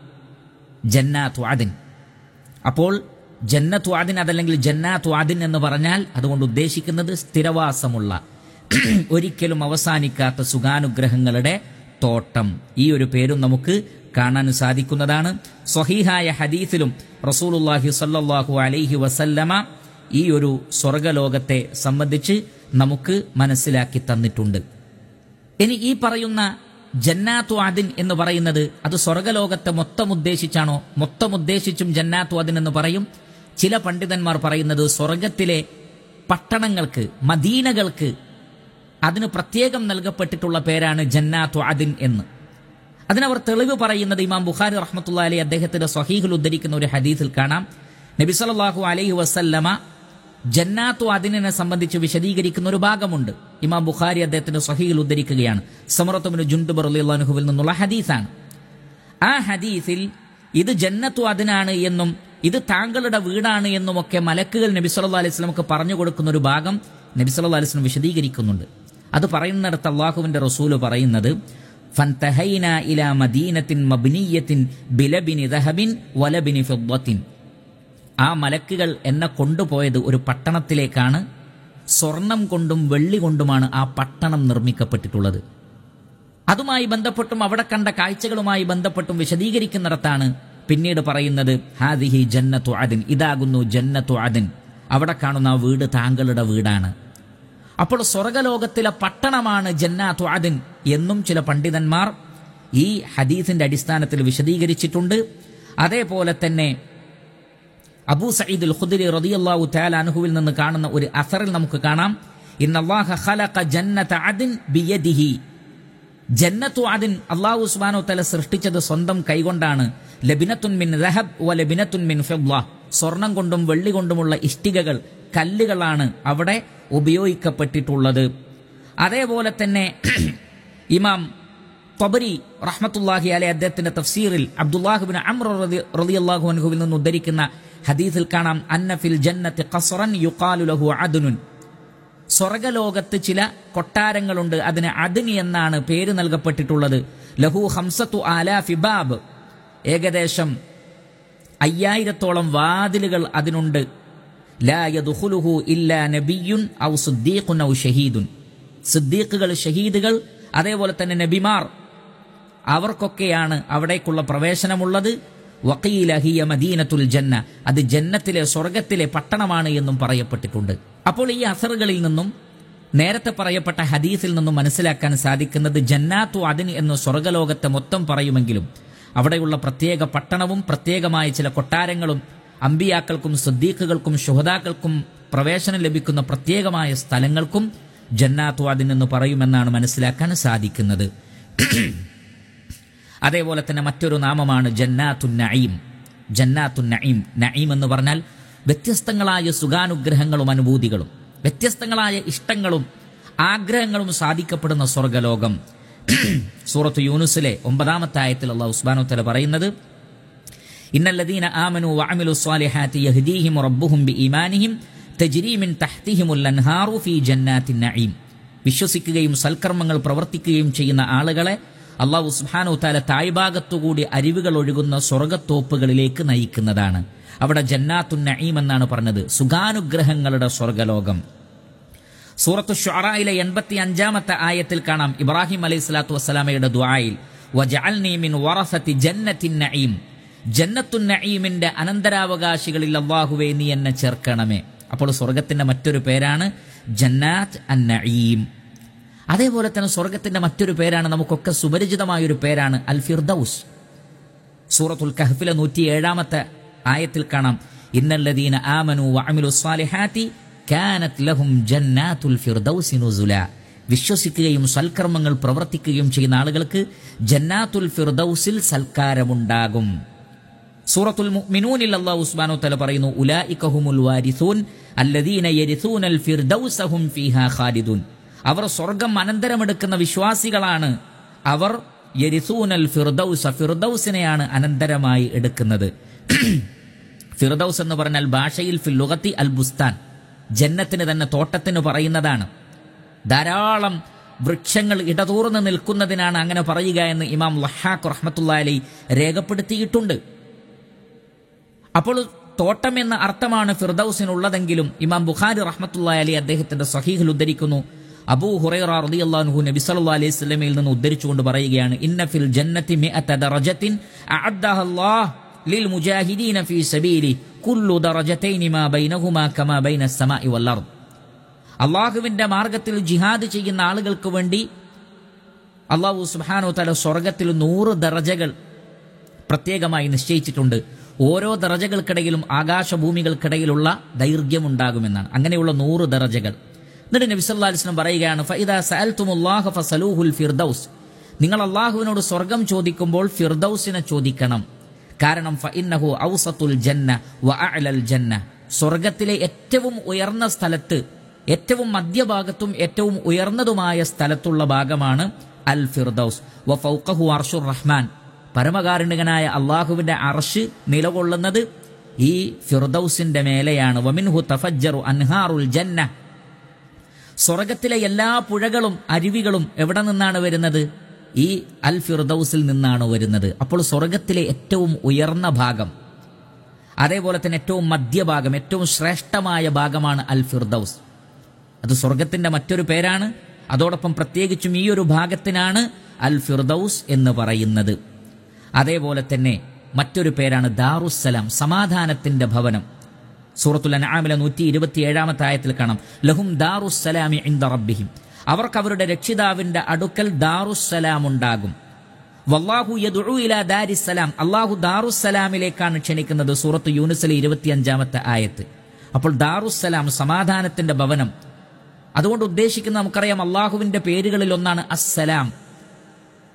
ജന്നാത്തു ആദിൻ അപ്പോൾ ജന്നത്തു ആദിൻ അതല്ലെങ്കിൽ ജന്നാത്തു ആദിൻ എന്ന് പറഞ്ഞാൽ അതുകൊണ്ട് ഉദ്ദേശിക്കുന്നത് സ്ഥിരവാസമുള്ള ഒരിക്കലും അവസാനിക്കാത്ത സുഖാനുഗ്രഹങ്ങളുടെ തോട്ടം ഈ ഒരു പേരും നമുക്ക് കാണാൻ സാധിക്കുന്നതാണ് സ്വഹീഹായ ഹദീസിലും റസൂലുല്ലാഹി സല്ലല്ലാഹു അലൈഹി വസല്ലമ ഈ ഒരു സ്വർഗലോകത്തെ സംബന്ധിച്ച് നമുക്ക് മനസ്സിലാക്കി തന്നിട്ടുണ്ട് ഇനി ഈ പറയുന്ന ജന്നാത്തു അതിൻ എന്ന് പറയുന്നത് അത് സ്വർഗലോകത്തെ മൊത്തം ഉദ്ദേശിച്ചാണോ മൊത്തം ഉദ്ദേശിച്ചും ജന്നാത്തു അതിൻ എന്ന് പറയും ചില പണ്ഡിതന്മാർ പറയുന്നത് സ്വർഗത്തിലെ പട്ടണങ്ങൾക്ക് മദീനകൾക്ക് അതിന് പ്രത്യേകം നൽകപ്പെട്ടിട്ടുള്ള പേരാണ് ജന്നാത്തു അതിൻ എന്ന് അതിനവർ തെളിവ് പറയുന്നത് ഇമാം ബുഖാരി റഹ്മത്തുള്ള അലി അദ്ദേഹത്തിന്റെ സ്വഹീഹിൽ ഉദ്ധരിക്കുന്ന ഒരു ഹദീസിൽ കാണാം നബി സല്ലല്ലാഹു അലൈഹി വസല്ലമ ജന്നാത്തു അതിനെ സംബന്ധിച്ച് വിശദീകരിക്കുന്ന ഒരു ഭാഗമുണ്ട് ഇമാം ബുഖാരി അദ്ദേഹത്തിന്റെ സ്വഹീഹിൽ ഉദ്ധരിക്കുകയാണ് സമറത്തുബിന് ജുണ്ടുബർ അള്ളാഹുവിൽ നിന്നുള്ള ഹദീസാണ് ആ ഹദീസിൽ ഇത് ജന്നത്തു അതിനാണ് എന്നും ഇത് താങ്കളുടെ വീടാണ് എന്നുമൊക്കെ മലക്കുകൾ നബി സല്ലല്ലാഹു അലൈഹി വസല്ലമക്ക് പറഞ്ഞു കൊടുക്കുന്ന ഒരു ഭാഗം നബി സല്ലല്ലാഹു അലൈഹി വസല്ലം വിശദീകരിക്കുന്നുണ്ട് അത് പറയുന്നിടത്ത് അള്ളാഹുവിന്റെ റസൂല് പറയുന്നത് ഫൻതഹൈന ഇല മദീനത്തിൻ മബ്നിയത്തിൻ ബിലബിനി ദഹബിൻ വലബിനി ഫിദ്ദത്തിൻ ആ മലക്കുകൾ എന്നെ കൊണ്ടുപോയത് ഒരു പട്ടണത്തിലേക്കാണ് സ്വർണം കൊണ്ടും വെള്ളി കൊണ്ടുമാണ് ആ പട്ടണം നിർമ്മിക്കപ്പെട്ടിട്ടുള്ളത് അതുമായി ബന്ധപ്പെട്ടും അവിടെ കണ്ട കാഴ്ചകളുമായി ബന്ധപ്പെട്ടും വിശദീകരിക്കുന്നിടത്താണ് പിന്നീട് പറയുന്നത് ഹാദിഹി ജന്നത്തു അതിൻ ഇതാകുന്നു ജന്നത്തു അതിൻ അവിടെ കാണുന്ന ആ വീട് താങ്കളുടെ വീടാണ് അപ്പോൾ സ്വർഗലോകത്തിലെ പട്ടണമാണ് ജന്നാത്തു അതിൻ എന്നും ചില പണ്ഡിതന്മാർ ഈ ഹദീസിന്റെ അടിസ്ഥാനത്തിൽ വിശദീകരിച്ചിട്ടുണ്ട് അതേപോലെ തന്നെ അബൂ സയ്യിദുൽ ഖുദരി റളിയല്ലാഹു തആല അൻഹുവിൽ നിന്ന് കാണുന്ന ഒരു അസറിൽ നമുക്ക് കാണാം ഇന്നല്ലാഹ ഖലഖ ജന്നത അദിൻ ബിയദിഹി ജന്നത്തു അതിൻ അള്ളാഹു സുബാനോ തല സൃഷ്ടിച്ചത് സ്വന്തം കൈകൊണ്ടാണ് ലബിനത്തുൻ മിൻ റഹബ് വ ലബിനത്തുൻ മിൻ ഫിദ്ദ സ്വർണം കൊണ്ടും വെള്ളി കൊണ്ടുമുള്ള ഇഷ്ടികകൾ കല്ലുകളാണ് അവിടെ ഉപയോഗിക്കപ്പെട്ടിട്ടുള്ളത് അതേപോലെ തന്നെ ഇമാം തൊബരി റഹ്മത്തുല്ലാഹി അലെ അദ്ദേഹത്തിന്റെ തഫ്സീറിൽ അബ്ദുല്ലാഹുബിൻ അമ്ര റളിയല്ലാഹു അൻഹുവിൽ നിന്ന് ഉദ്ധരിക്കുന്ന ഹദീസിൽ കാണാം അന്ന ഫിൽ ജന്നത്തി ഖസ്റൻ യുഖാലു ലഹു അദ്നുൻ സ്വർഗലോകത്ത് ചില കൊട്ടാരങ്ങളുണ്ട് അതിന് അദ്നി എന്നാണ് പേര് നൽകപ്പെട്ടിട്ടുള്ളത് ലഹു ഹംസത്തു ആലാ ഫിബാബ് ഏകദേശം അയ്യായിരത്തോളം വാതിലുകൾ അതിനുണ്ട് ലാ യദ്ഖുലുഹു ഇല്ലാ നബിയുൻ ഔ സിദ്ദീഖുൻ ഔ ഷഹീദുൻ സിദ്ദീഖുകൾ ഷഹീദുകൾ അതേപോലെ തന്നെ നബിമാർ അവർക്കൊക്കെയാണ് അവിടേക്കുള്ള പ്രവേശനമുള്ളത് വക്കീല ഹിയ മദീനത്തുൽ ജന്ന അത് ജന്നത്തിലെ സ്വർഗത്തിലെ പട്ടണമാണ് എന്നും പറയപ്പെട്ടിട്ടുണ്ട് അപ്പോൾ ഈ അസറുകളിൽ നിന്നും നേരത്തെ പറയപ്പെട്ട ഹദീസിൽ നിന്നും മനസ്സിലാക്കാൻ സാധിക്കുന്നത് ജന്നാത്തു അതിൻ എന്ന് സ്വർഗലോകത്തെ മൊത്തം പറയുമെങ്കിലും അവിടെയുള്ള പ്രത്യേക പട്ടണവും പ്രത്യേകമായ ചില കൊട്ടാരങ്ങളും അമ്പിയാക്കൾക്കും സദ്ദീഖുകൾക്കും ശുഹതാക്കൾക്കും പ്രവേശനം ലഭിക്കുന്ന പ്രത്യേകമായ സ്ഥലങ്ങൾക്കും ജന്നാത്തു അതിൻ എന്ന് പറയുമെന്നാണ് മനസ്സിലാക്കാൻ സാധിക്കുന്നത് അതേപോലെ തന്നെ മറ്റൊരു നാമമാണ് ജന്നാത്തു നഈം ജന്നാത്തു നഈം നഈം എന്ന് പറഞ്ഞാൽ വ്യത്യസ്തങ്ങളായ സുഖാനുഗ്രഹങ്ങളും അനുഭൂതികളും വ്യത്യസ്തങ്ങളായ ഇഷ്ടങ്ങളും ആഗ്രഹങ്ങളും സാധിക്കപ്പെടുന്ന സ്വർഗലോകം സൂറത്ത് യൂനുസിലെ ഒമ്പതാമത്തെ ആയത്തിൽ അള്ളാഹു ഉസ്മാനു തല പറയുന്നത് ഇന്നല്ലദീന ആമനു വഅമിലു സ്വാലിഹാത്തി യഹ്ദീഹിം റബ്ബുഹും ബിഈമാനിഹിം തജ്രി മിൻ തഹ്തിഹിമുൽ അൻഹാറു ഫീ ജന്നാത്തിൻ നഈം വിശ്വസിക്കുകയും സൽക്കർമ്മങ്ങൾ പ്രവർത്തിക്കുകയും ചെയ്യുന്ന ആളുകളെ അള്ളാഹു സുബ്ഹാനഹു തആല താഴ്ഭാഗത്തുകൂടി അരുവികൾ ഒഴുകുന്ന സ്വർഗത്തോപ്പുകളിലേക്ക് നയിക്കുന്നതാണ് അവിടെ ജന്നാത്തുൻ നഈം എന്നാണ് പറഞ്ഞത് സുഖാനുഗ്രഹങ്ങളുടെ സ്വർഗലോകം സൂറത്തു ഷുഅറയിലെ എൺപത്തി അഞ്ചാമത്തെ ആയത്തിൽ കാണാം ഇബ്രാഹിം അലൈഹി സ്വലാത്തു വസ്സലാമയുടെ ദുആയിൽ വജഅൽനി മിൻ വറസത്തി ജന്നത്തിൻ നഈം ജന്നത്തുൻ നഈമിന്റെ അനന്തരാവകാശികളിൽ അള്ളാഹുവേ നീ എന്നെ ചേർക്കണമേ അപ്പോൾ സ്വർഗത്തിന്റെ മറ്റൊരു പേരാണ് ജന്നാത്ത് അൻ നഈം അതേപോലെ തന്നെ സ്വർഗത്തിന്റെ മറ്റൊരു പേരാണ് നമുക്കൊക്കെ സുപരിചിതമായ ഒരു പേരാണ് അൽ ഫിർദൌസ് സൂറത്തുൽ കഹ്ഫിലെ നൂറ്റി ഏഴാമത്തെ ആയത്തിൽ കാണാം ഇന്നല്ലദീന ആമനു വഅമിലു സ്വാലിഹാത്തി കാനത് ലഹും ജന്നാത്തുൽ ഫിർദൗസി നുസുല വിശ്വസിക്കുകയും സൽക്കർമ്മങ്ങൾ പ്രവർത്തിക്കുകയും ചെയ്യുന്ന ആളുകൾക്ക് ജന്നാത്തുൽ ഫിർദൗസിൽ സൽക്കാരമുണ്ടാകും സൂറത്തുൽ മുഅ്മിനൂനിൽ അല്ലാഹു സുബ്ഹാനഹു തആല പറയുന്നു ഉലായിക ഹുമുൽ വാരിസൂൻ അല്ലദീന യരിസൂനൽ ഫിർദൗസ ഹും ഫീഹാ ഖാലിദൂൻ അവർ സ്വർഗം അനന്തരമെടുക്കുന്ന വിശ്വാസികളാണ് അവർ യരിസൂനൽ ഫിർദൗസ ഫിർദൗസിനെയാണ് അനന്തരമായി എടുക്കുന്നത് ഫിർദൗസ് എന്ന് പറഞ്ഞാൽ ഭാഷയിൽ ഫിൽ ലുഗത്തി അൽ ബുസ്താൻ ജന്നത്തിന് തന്നെ തോട്ടത്തിന് പറയുന്നതാണ് ധാരാളം വൃക്ഷങ്ങൾ ഇടതൂർന്ന് നിൽക്കുന്നതിനാണ് അങ്ങനെ പറയുക എന്ന് ഇമാം ലഹാഖ് റഹ്മത്തുള്ള അലി രേഖപ്പെടുത്തിയിട്ടുണ്ട് അപ്പോൾ തോട്ടം എന്ന അർത്ഥമാണ് ഫിർദൌസിനുള്ളതെങ്കിലും ഇമാം ബുഖാരി റഹ്മത്തുള്ള അലി അദ്ദേഹത്തിന്റെ സഹീഹിൽ ഉദ്ധരിക്കുന്നു അബൂ ഹുറൈറ റളിയല്ലാഹു നബി സല്ലല്ലാഹു അലൈഹി വസല്ലമയിൽ നിന്ന് ഉദ്ധരിച്ചുകൊണ്ട് പറയുകയാണ് ഇന്ന ഫിൽ ജന്നത്തി മിഅത ദറജത്തിൻ അഅദ്ദഹ അല്ലാഹ് ലിൽ മുജാഹിദീന ഫീ സബീലി കുല്ലു ദറജതൈനി മാ ബൈനഹുമാ കമാ ബൈന സമാഇ വൽ അർദ് അള്ളാഹുവിന്റെ മാർഗത്തിൽ ജിഹാദ് ചെയ്യുന്ന ആളുകൾക്ക് വേണ്ടി അള്ളാഹു സുബ്ഹാനഹു തആല സ്വർഗത്തിൽ നൂറ് ദറജകൾ പ്രത്യേകമായി നിശ്ചയിച്ചിട്ടുണ്ട് ഓരോ ദറജകൾക്കിടയിലും ആകാശഭൂമികൾക്കിടയിലുള്ള ദൈർഘ്യമുണ്ടാകുമെന്നാണ് അങ്ങനെയുള്ള നൂറ് ദറജകൾ എന്നിട്ട് നബി സല്ലല്ലാഹു അലൈഹി വസല്ലം പറയുകയാണ് ഫഇദാ സഅൽതുമുല്ലാഹ ഫസലൂഹുൽ ഫിർദൗസ് നിങ്ങൾ അള്ളാഹുവിനോട് സ്വർഗം ചോദിക്കുമ്പോൾ ഫിർദൗസിനെ ചോദിക്കണം കാരണം ഫഇന്നഹു ഔസത്തുൽ ജന്ന വ അഅലൽ ജന്ന സ്വർഗത്തിലെ ഏറ്റവും ഉയർന്ന സ്ഥലത്ത് ഏറ്റവും മധ്യഭാഗത്തും ഏറ്റവും ഉയർന്നതുമായ സ്ഥലത്തുള്ള ഭാഗമാണ് അൽ ഫിർദൌസ് വ ഫൗഖഹു അർഷുർ റഹ്മാൻ പരമകാരുണികനായ അള്ളാഹുവിന്റെ അർഷ് നിലകൊള്ളുന്നത് ഈ ഫിർദൌസിന്റെ മേലെയാണ് വമിൻഹു തഫജ്ജറു അൻഹാറുൽ ജന്ന സ്വർഗത്തിലെ എല്ലാ പുഴകളും അരുവികളും എവിടെ നിന്നാണ് വരുന്നത് ഈ അൽ ഫിർദൌസിൽ നിന്നാണ് വരുന്നത് അപ്പോൾ സ്വർഗത്തിലെ ഏറ്റവും ഉയർന്ന ഭാഗം അതേപോലെ തന്നെ ഏറ്റവും മധ്യഭാഗം ഏറ്റവും ശ്രേഷ്ഠമായ ഭാഗമാണ് അൽ ഫിർദൌസ് അത് സ്വർഗത്തിന്റെ മറ്റൊരു പേരാണ് അതോടൊപ്പം പ്രത്യേകിച്ചും ഈ ഒരു ഭാഗത്തിനാണ് അൽ ഫിർദൌസ് എന്ന് പറയുന്നത് അതേപോലെ തന്നെ മറ്റൊരു പേരാണ് ദാറുസലാം സമാധാനത്തിന്റെ ഭവനം സൂറത്തുൽ അൻആമിലെ നൂറ്റി ഇരുപത്തി ഏഴാമത്തെ ആയത്തിൽ കാണാം ലഹും ദാറുസലാമി ഇന്ദ റബ്ബിഹിം അവർക്ക് അവരുടെ രക്ഷിതാവിന്റെ അടുക്കൽ ദാറുസലാം ഉണ്ടാകും വല്ലാഹു യദുഉ ഇലാ ദാരിസ്സലാം അള്ളാഹു ദാറുസലാമിലേക്കാണ് ക്ഷണിക്കുന്നത് സൂറത്ത് യൂനുസിലെ ഇരുപത്തിയഞ്ചാമത്തെ ആയത്ത് അപ്പോൾ ദാറുസലാം സമാധാനത്തിന്റെ ഭവനം അതുകൊണ്ട് ഉദ്ദേശിക്കുന്ന നമുക്കറിയാം അള്ളാഹുവിന്റെ പേരുകളിൽ ഒന്നാണ് അസ്സലാം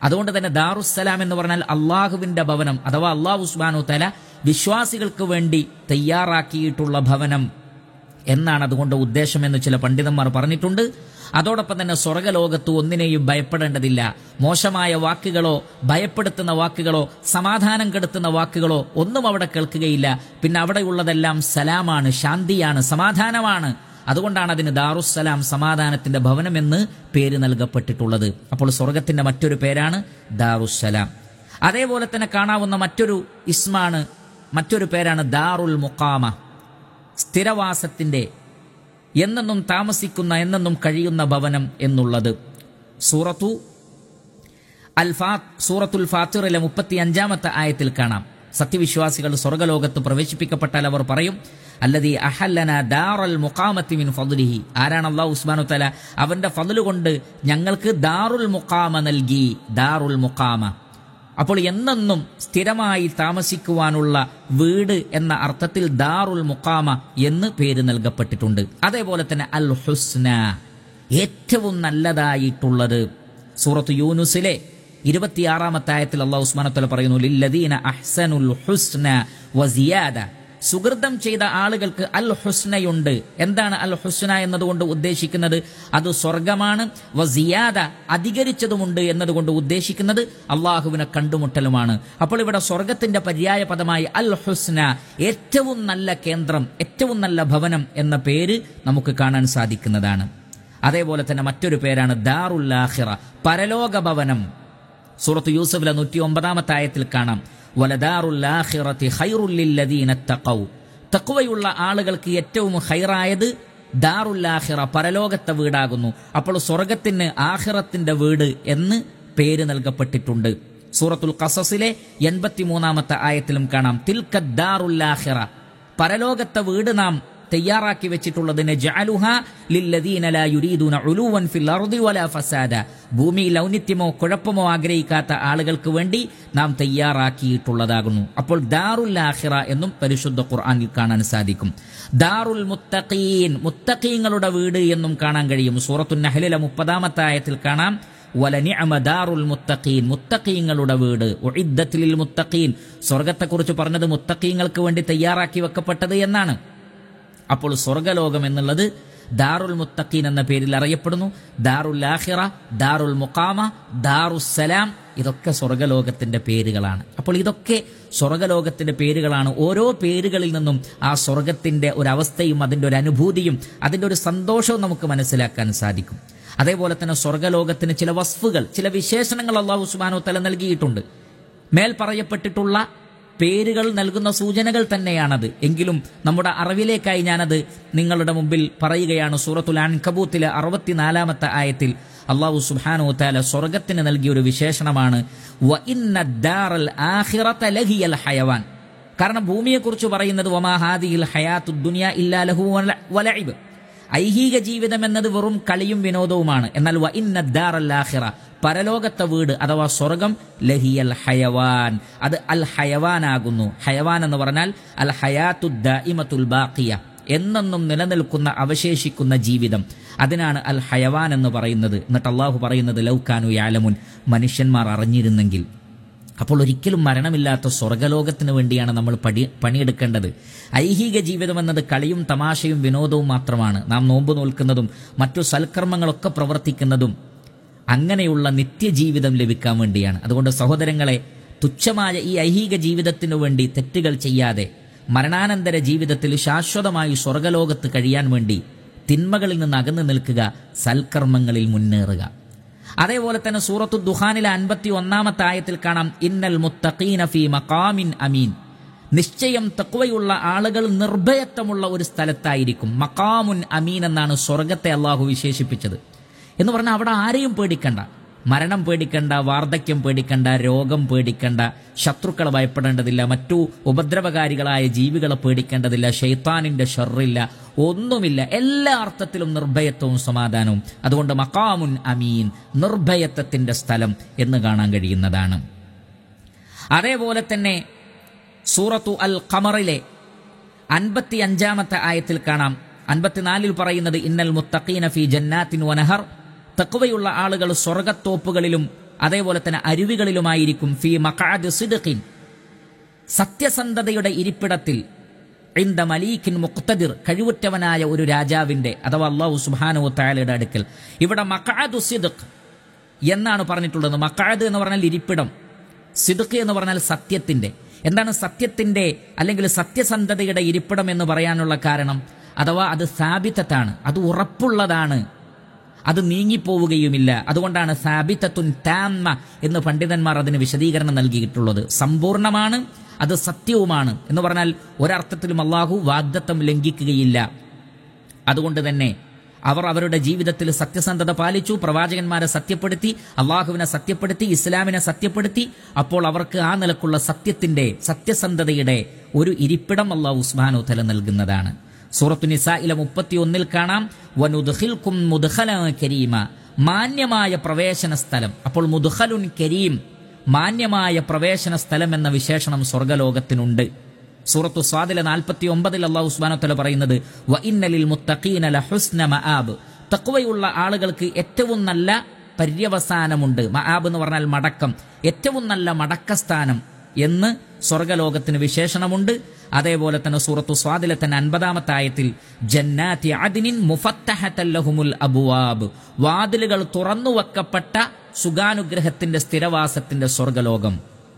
അതുകൊണ്ട് തന്നെ ദാറുസ്സലാം എന്ന് പറഞ്ഞാൽ അള്ളാഹുവിന്റെ ഭവനം അഥവാ അള്ളാഹു ഉസ്മാനു തല വിശ്വാസികൾക്ക് വേണ്ടി തയ്യാറാക്കിയിട്ടുള്ള ഭവനം എന്നാണ് അതുകൊണ്ട് ഉദ്ദേശമെന്ന് ചില പണ്ഡിതന്മാർ പറഞ്ഞിട്ടുണ്ട് അതോടൊപ്പം തന്നെ സ്വർഗലോകത്ത് ഒന്നിനെയും ഭയപ്പെടേണ്ടതില്ല മോശമായ വാക്കുകളോ ഭയപ്പെടുത്തുന്ന വാക്കുകളോ സമാധാനം കെടുത്തുന്ന വാക്കുകളോ ഒന്നും അവിടെ കേൾക്കുകയില്ല പിന്നെ അവിടെയുള്ളതെല്ലാം സലാമാണ് ശാന്തിയാണ് സമാധാനമാണ് അതുകൊണ്ടാണ് അതിന് ദാറുസ്സലാം സമാധാനത്തിന്റെ ഭവനം എന്ന് പേര് നൽകപ്പെട്ടിട്ടുള്ളത് അപ്പോൾ സ്വർഗത്തിന്റെ മറ്റൊരു പേരാണ് ദാറുസ്സലാം അതേപോലെ തന്നെ കാണാവുന്ന മറ്റൊരു ഇസ്മാണ് മറ്റൊരു പേരാണ് ദാറുൽ മുക്കാമ സ്ഥിരവാസത്തിന്റെ എന്നെന്നും താമസിക്കുന്ന എന്നെന്നും കഴിയുന്ന ഭവനം എന്നുള്ളത് സൂറത്തു അൽ ഫാ സൂറത്തുൽ ഫാത്തിറിലെ മുപ്പത്തി അഞ്ചാമത്തെ ആയത്തിൽ കാണാം സത്യവിശ്വാസികൾ സ്വർഗലോകത്ത് പ്രവേശിപ്പിക്കപ്പെട്ടാൽ അവർ പറയും അല്ലതി അഹല്ലന ദാറൽ മുഖാമത്തി മിൻ ഫദ്ലിഹി ആരാണ് അള്ളാഹു ഉസ്മാനു തല അവന്റെ ഫضല് കൊണ്ട് ഞങ്ങൾക്ക് ദാറുൽ മുഖാമ നൽകി ദാറുൽ മുഖാമ അപ്പോൾ എന്നെന്നും സ്ഥിരമായി താമസിക്കുവാനുള്ള വീട് എന്ന അർത്ഥത്തിൽ ദാറുൽ മുഖാമ എന്ന് പേര് നൽകപ്പെട്ടിട്ടുണ്ട് അതേപോലെ തന്നെ അൽ ഹുസ്ന ഏറ്റവും നല്ലതായിട്ടുള്ളത് സൂറത്ത് യൂനുസിലെ ഇരുപത്തിയാറാമത്തെ ആയത്തിൽ അള്ളാഹു ഉസ്മാനത്തല പറയുന്നു ലില്ലദീന അഹ്സനുൽ ഹുസ്ന വസിയാദ സുഹൃതം ചെയ്ത ആളുകൾക്ക് അൽ ഹുസ്നയുണ്ട് എന്താണ് അൽ ഹുസ്ന എന്നതുകൊണ്ട് ഉദ്ദേശിക്കുന്നത് അത് സ്വർഗമാണ് വസിയാദ അധികരിച്ചതുമുണ്ട് എന്നതുകൊണ്ട് ഉദ്ദേശിക്കുന്നത് അള്ളാഹുവിനെ കണ്ടുമുട്ടലുമാണ് അപ്പോൾ ഇവിടെ സ്വർഗത്തിന്റെ പര്യായ പദമായി അൽ ഹുസ്ന ഏറ്റവും നല്ല കേന്ദ്രം ഏറ്റവും നല്ല ഭവനം എന്ന പേര് നമുക്ക് കാണാൻ സാധിക്കുന്നതാണ് അതേപോലെ തന്നെ മറ്റൊരു പേരാണ് ദാറുല്ലാഹിറ പരലോക ഭവനം സൂറത്ത് യൂസഫിലെ നൂറ്റി ഒമ്പതാമത്തെ ആയത്തിൽ കാണാം വലദാറുല്ലാഹിറത്തി ഖൈറുല്ലില്ലദീന തഖൗ തഖ്വയുള്ള ആളുകൾക്ക് ഏറ്റവും ഹൈറായത് ദാറുല്ലാഹിറ പരലോകത്തെ വീടാകുന്നു അപ്പോൾ സ്വർഗത്തിന് ആഹിറത്തിന്റെ വീട് എന്ന് പേര് നൽകപ്പെട്ടിട്ടുണ്ട് സൂറത്തുൽ ഖസസിലെ എൺപത്തിമൂന്നാമത്തെ ആയത്തിലും കാണാം തിൽക്ക ദാറുല്ലാഹിറ പരലോകത്തെ വീട് നാം തയ്യാറാക്കി വെച്ചിട്ടുള്ളതിന് ജഅലുഹ ലില്ലദീന ലാ യുരീദൂന ഉലൂവൻ ഫിൽ അർദി വലാ ഫസാദ ഭൂമിയിൽ ഔന്നിത്യമോ കുഴപ്പമോ ആഗ്രഹിക്കാത്ത ആളുകൾക്ക് വേണ്ടി നാം തയ്യാറാക്കിയിട്ടുള്ളതാകുന്നു അപ്പോൾ ദാറുൽ ആഖിറ എന്നും പരിശുദ്ധ ഖുർആനിൽ കാണാൻ സാധിക്കും ദാറുൽ മുത്തഖീൻ മുത്തഖീങ്ങളുടെ വീട് എന്നും കാണാൻ കഴിയും സൂറത്തുൻ നഹലിലെ മുപ്പതാമത്തെ ആയത്തിൽ കാണാം വലനിഅമ ദാറുൽ മുത്തഖീൻ മുത്തഖീങ്ങളുടെ വീട് ഉഇദ്ദത്തിൽ മുത്തഖീൻ സ്വർഗത്തെക്കുറിച്ച് പറഞ്ഞത് മുത്തഖീങ്ങൾക്ക് വേണ്ടി തയ്യാറാക്കി വെക്കപ്പെട്ടത് എന്നാണ് അപ്പോൾ സ്വർഗലോകം എന്നുള്ളത് ദാറുൽ മുത്തഖീൻ എന്ന പേരിൽ അറിയപ്പെടുന്നു ദാറുൽ ആഖിറ ദാറുൽ മുഖാമ ദാറുസലാം ഇതൊക്കെ സ്വർഗലോകത്തിന്റെ പേരുകളാണ് അപ്പോൾ ഇതൊക്കെ സ്വർഗലോകത്തിന്റെ പേരുകളാണ് ഓരോ പേരുകളിൽ നിന്നും ആ സ്വർഗത്തിന്റെ ഒരവസ്ഥയും അതിന്റെ ഒരു അനുഭൂതിയും അതിന്റെ ഒരു സന്തോഷവും നമുക്ക് മനസ്സിലാക്കാൻ സാധിക്കും അതേപോലെ തന്നെ സ്വർഗലോകത്തിന് ചില വസ്ഫുകൾ ചില വിശേഷണങ്ങൾ അള്ളാഹു സുബാനോ തല നൽകിയിട്ടുണ്ട് മേൽ പറയപ്പെട്ടിട്ടുള്ള പേരുകൾ നൽകുന്ന സൂചനകൾ തന്നെയാണത് എങ്കിലും നമ്മുടെ അറിവിലേക്കായി ഞാനത് നിങ്ങളുടെ മുമ്പിൽ പറയുകയാണ് സൂറത്തുൽ അൻകബൂത്തിലെ അറുപത്തിനാലാമത്തെ ആയത്തിൽ അള്ളാഹു സുബാനോ താല സ്വർഗത്തിന് നൽകിയ ഒരു വിശേഷണമാണ് വ ഇന്ന ദാറൽ ആഖിറത ലഹിയൽ ഹയവാൻ കാരണം ഭൂമിയെക്കുറിച്ച് പറയുന്നത് വമാ ഹാദിഹിൽ ഹയാത്തു ദുനിയ ഇല്ലാ ലഹു വല- വലഇബ് ഐഹിക ജീവിതം എന്നത് വെറും കളിയും വിനോദവുമാണ് എന്നാൽ വ ഇന്ന ദാറൽ ആഖിറ പരലോകത്തെ വീട് അഥവാ സ്വർഗം ലഹിയൽ ഹയവാൻ അത് അൽ ഹയവാൻ ആകുന്നു ഹയവാൻ എന്ന് പറഞ്ഞാൽ അൽ ഹയാത്തു ദാഇമത്തുൽ ബാഖിയ എന്നെന്നും നിലനിൽക്കുന്ന അവശേഷിക്കുന്ന ജീവിതം അതിനാണ് അൽ ഹയവാൻ എന്ന് പറയുന്നത് എന്നിട്ട് അള്ളാഹു പറയുന്നത് ലൗക്കാനു യാലമുൻ മനുഷ്യന്മാർ അറിഞ്ഞിരുന്നെങ്കിൽ അപ്പോൾ ഒരിക്കലും മരണമില്ലാത്ത സ്വർഗലോകത്തിന് വേണ്ടിയാണ് നമ്മൾ പടി പണിയെടുക്കേണ്ടത് ഐഹിക ജീവിതം എന്നത് കളിയും തമാശയും വിനോദവും മാത്രമാണ് നാം നോമ്പ് നോൽക്കുന്നതും മറ്റു സൽക്കർമ്മങ്ങളൊക്കെ പ്രവർത്തിക്കുന്നതും അങ്ങനെയുള്ള നിത്യജീവിതം ലഭിക്കാൻ വേണ്ടിയാണ് അതുകൊണ്ട് സഹോദരങ്ങളെ തുച്ഛമായ ഈ ഐഹിക ജീവിതത്തിനു വേണ്ടി തെറ്റുകൾ ചെയ്യാതെ മരണാനന്തര ജീവിതത്തിൽ ശാശ്വതമായി സ്വർഗലോകത്ത് കഴിയാൻ വേണ്ടി തിന്മകളിൽ നിന്ന് അകന്നു നിൽക്കുക സൽക്കർമ്മങ്ങളിൽ മുന്നേറുക അതേപോലെ തന്നെ സൂറത്തു ദുഹാനിലെ അൻപത്തി ഒന്നാമത്തെ ആയത്തിൽ കാണാം ഇന്നൽ മുത്തഖീന ഫീ മഖാമിൻ അമീൻ നിശ്ചയം തക്വയുള്ള ആളുകൾ നിർഭയത്വമുള്ള ഒരു സ്ഥലത്തായിരിക്കും മക്കാമുൻ അമീൻ എന്നാണ് സ്വർഗത്തെ അള്ളാഹു വിശേഷിപ്പിച്ചത് എന്ന് പറഞ്ഞാൽ അവിടെ ആരെയും പേടിക്കണ്ട മരണം പേടിക്കണ്ട വാർദ്ധക്യം പേടിക്കണ്ട രോഗം പേടിക്കണ്ട ശത്രുക്കളെ ഭയപ്പെടേണ്ടതില്ല മറ്റു ഉപദ്രവകാരികളായ ജീവികളെ പേടിക്കേണ്ടതില്ല ഷെയ്ത്താനിന്റെ ഷെറില്ല ഒന്നുമില്ല എല്ലാ അർത്ഥത്തിലും നിർഭയത്വവും സമാധാനവും അതുകൊണ്ട് മക്കാമുൻ അമീൻ നിർഭയത്വത്തിന്റെ സ്ഥലം എന്ന് കാണാൻ കഴിയുന്നതാണ് അതേപോലെ തന്നെ സൂറത്തു അൽ ഖമറിലെ അൻപത്തി അഞ്ചാമത്തെ ആയത്തിൽ കാണാം അൻപത്തിനാലിൽ പറയുന്നത് ഇന്നൽ മുത്തഖീന ഫി ജന്നാത്തിൻ വനഹർ തക്കുവയുള്ള ആളുകൾ സ്വർഗത്തോപ്പുകളിലും അതേപോലെ തന്നെ അരുവികളിലുമായിരിക്കും ഫി മഖാദ് സിദ്ഖിൻ സത്യസന്ധതയുടെ ഇരിപ്പിടത്തിൽ ഇന്ദ മലീഖിൻ മുക്തദിർ കഴിവുറ്റവനായ ഒരു രാജാവിന്റെ അഥവാ അള്ളാഹു സുബാനു താലയുടെ അടുക്കൽ ഇവിടെ മക്കാദു സിദ്ഖ് എന്നാണ് പറഞ്ഞിട്ടുള്ളത് മക്കാദ് എന്ന് പറഞ്ഞാൽ ഇരിപ്പിടം സിദ്ഖ് എന്ന് പറഞ്ഞാൽ സത്യത്തിന്റെ എന്താണ് സത്യത്തിന്റെ അല്ലെങ്കിൽ സത്യസന്ധതയുടെ ഇരിപ്പിടം എന്ന് പറയാനുള്ള കാരണം അഥവാ അത് സ്ഥാപിത്തത്താണ് അത് ഉറപ്പുള്ളതാണ് അത് നീങ്ങിപ്പോവുകയുമില്ല അതുകൊണ്ടാണ് സാബിത്തത്തുൻ താമ്മ എന്ന് പണ്ഡിതന്മാർ അതിന് വിശദീകരണം നൽകിയിട്ടുള്ളത് സമ്പൂർണമാണ് അത് സത്യവുമാണ് എന്ന് പറഞ്ഞാൽ ഒരർത്ഥത്തിലും അള്ളാഹു വാഗ്ദത്തം ലംഘിക്കുകയില്ല അതുകൊണ്ട് തന്നെ അവർ അവരുടെ ജീവിതത്തിൽ സത്യസന്ധത പാലിച്ചു പ്രവാചകന്മാരെ സത്യപ്പെടുത്തി അള്ളാഹുവിനെ സത്യപ്പെടുത്തി ഇസ്ലാമിനെ സത്യപ്പെടുത്തി അപ്പോൾ അവർക്ക് ആ നിലക്കുള്ള സത്യത്തിന്റെ സത്യസന്ധതയുടെ ഒരു ഇരിപ്പിടം അള്ളാഹു ഉസ്മാനു തല നൽകുന്നതാണ് സൂറത്തു നിസായിലെ മുപ്പത്തി ഒന്നിൽ കാണാം വനുദ്ഖിൽക്കും മുദ്ഖല കരീമ മാന്യമായ പ്രവേശന സ്ഥലം അപ്പോൾ മുദ്ഖലുൻ കരീം മാന്യമായ പ്രവേശന സ്ഥലം എന്ന വിശേഷണം സ്വർഗലോകത്തിനുണ്ട് സൂറത്തു സ്വാദിലെ നാൽപ്പത്തി ഒമ്പതിൽ അള്ളാഹു ഉസ്മാനത്തല പറയുന്നത് വ ഇന്നലിൽ മുത്തഖീന ലഹുസ്ന മആബ് തക്വയുള്ള ആളുകൾക്ക് ഏറ്റവും നല്ല പര്യവസാനമുണ്ട് മആബ് എന്ന് പറഞ്ഞാൽ മടക്കം ഏറ്റവും നല്ല മടക്കസ്ഥാനം എന്ന് സ്വർഗലോകത്തിന് വിശേഷണമുണ്ട് അതേപോലെ തന്നെ സൂറത്തു സ്വാദിലെ തന്നെ അൻപതാമത്തെ ആയത്തിൽ ജന്നാത്തി അദിനിൻ മുഫത്തഹത്തല്ലഹുമുൽ അബുവാബ് വാതിലുകൾ തുറന്നു വെക്കപ്പെട്ട സുഖാനുഗ്രഹത്തിന്റെ സ്ഥിരവാസത്തിന്റെ സ്വർഗലോകം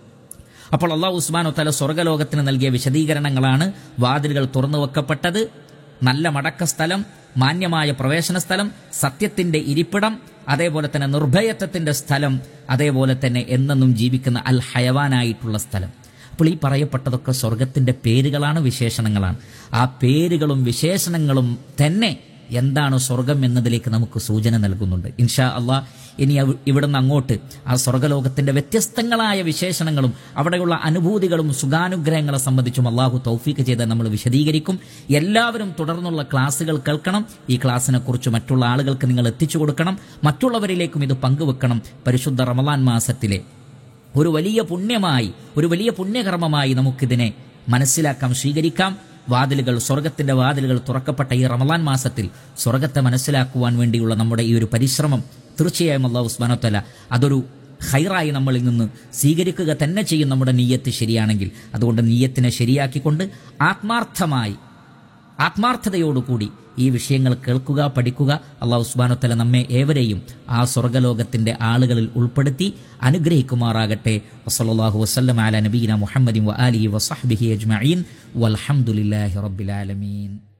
അപ്പോൾ അള്ളാഹു ഉസ്മാനു തല സ്വർഗലോകത്തിന് നൽകിയ വിശദീകരണങ്ങളാണ് വാതിലുകൾ തുറന്നു വെക്കപ്പെട്ടത് നല്ല മടക്ക സ്ഥലം മാന്യമായ പ്രവേശന സ്ഥലം സത്യത്തിന്റെ ഇരിപ്പിടം അതേപോലെ തന്നെ നിർഭയത്വത്തിന്റെ സ്ഥലം അതേപോലെ തന്നെ എന്നെന്നും ജീവിക്കുന്ന അൽ ഹയവാനായിട്ടുള്ള സ്ഥലം അപ്പോൾ ഈ പറയപ്പെട്ടതൊക്കെ സ്വർഗത്തിന്റെ പേരുകളാണ് വിശേഷണങ്ങളാണ് ആ പേരുകളും വിശേഷണങ്ങളും തന്നെ എന്താണ് സ്വർഗം എന്നതിലേക്ക് നമുക്ക് സൂചന നൽകുന്നുണ്ട് ഇൻഷാ അള്ളാ ഇനി അവ- ഇവിടുന്ന് അങ്ങോട്ട് ആ സ്വർഗലോകത്തിന്റെ വ്യത്യസ്തങ്ങളായ വിശേഷണങ്ങളും അവിടെയുള്ള അനുഭൂതികളും സുഖാനുഗ്രഹങ്ങളെ സംബന്ധിച്ചും അള്ളാഹു തൗഫീക്ക് ചെയ്ത് നമ്മൾ വിശദീകരിക്കും എല്ലാവരും തുടർന്നുള്ള ക്ലാസ്സുകൾ കേൾക്കണം ഈ ക്ലാസ്സിനെ കുറിച്ച് മറ്റുള്ള ആളുകൾക്ക് നിങ്ങൾ എത്തിച്ചു കൊടുക്കണം മറ്റുള്ളവരിലേക്കും ഇത് പങ്കുവെക്കണം പരിശുദ്ധ റമലാൻ മാസത്തിലെ ഒരു വലിയ പുണ്യമായി ഒരു വലിയ പുണ്യകർമ്മമായി നമുക്കിതിനെ മനസ്സിലാക്കാം സ്വീകരിക്കാം വാതിലുകൾ സ്വർഗത്തിന്റെ വാതിലുകൾ തുറക്കപ്പെട്ട ഈ റമലാൻ മാസത്തിൽ സ്വർഗത്തെ മനസ്സിലാക്കുവാൻ വേണ്ടിയുള്ള നമ്മുടെ ഈ ഒരു പരിശ്രമം തീർച്ചയായും അള്ളാഹു ഉസ്മാനത്തല അതൊരു ഹൈറായി നമ്മളിൽ നിന്ന് സ്വീകരിക്കുക തന്നെ ചെയ്യും നമ്മുടെ നീയത്ത് ശരിയാണെങ്കിൽ അതുകൊണ്ട് നീയത്തിനെ ശരിയാക്കിക്കൊണ്ട് ആത്മാർത്ഥമായി ആത്മാർത്ഥതയോടുകൂടി ഈ വിഷയങ്ങൾ കേൾക്കുക പഠിക്കുക അള്ളാഹു സുബാനുത്തല നമ്മെ ഏവരെയും ആ സ്വർഗലോകത്തിന്റെ ആളുകളിൽ ഉൾപ്പെടുത്തി അനുഗ്രഹിക്കുമാറാകട്ടെ വസല്ലാഹു വസ്ലം അല നബീന മുഹമ്മദ് വ ആലിഹി വസഹ്ബിഹി അജ്മഈൻ വൽഹംദുലില്ലാഹി റബ്ബിൽ ആലമീൻ